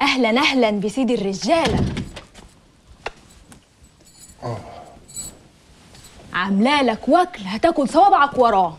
اهلا اهلا بسيدي الرجاله عامله لك وكل هتاكل صوابعك وراه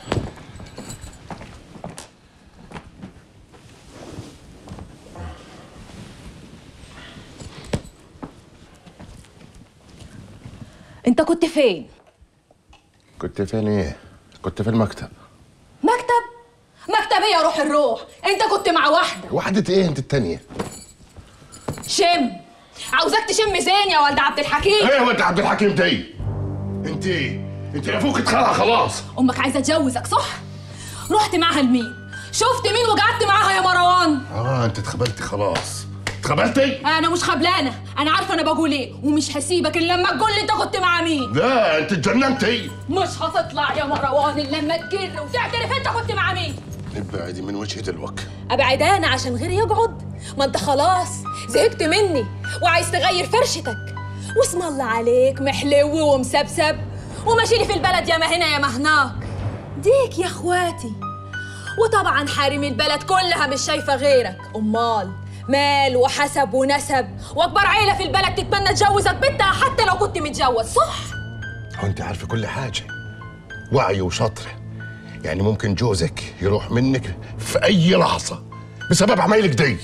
انت كنت فين كنت فين ايه؟ كنت في المكتب مكتب مكتب ايه يا روح الروح انت كنت مع واحده وحدة ايه انت التانية؟ شم عاوزاك تشم زين يا ولد عبد الحكيم ايه هو انت عبد الحكيم دي؟ انت انت ابوك اتخلع خلاص امك عايزه تجوزك صح رحت معاها لمين شفت مين وقعدت معاها يا مروان اه انت اتخبلتي خلاص اتخبلتي؟ انا مش خبلانه انا عارفه انا بقول ايه ومش هسيبك الا لما تقول لي انت كنت مع مين لا انت اتجننتي مش هتطلع يا مروان الا لما تجر وتعترف انت كنت مع مين ابعدي من وجهي دلوقتي ابعد انا عشان غيري يقعد ما انت خلاص زهقت مني وعايز تغير فرشتك واسم الله عليك محلو ومسبسب وماشي لي في البلد يا ما هنا يا ما هناك ديك يا اخواتي وطبعا حارم البلد كلها مش شايفه غيرك امال مال وحسب ونسب واكبر عيله في البلد تتمنى تجوزك بنتها حتى لو كنت متجوز صح هو انت عارفه كل حاجه وعي وشطره يعني ممكن جوزك يروح منك في اي لحظه بسبب عمايلك دي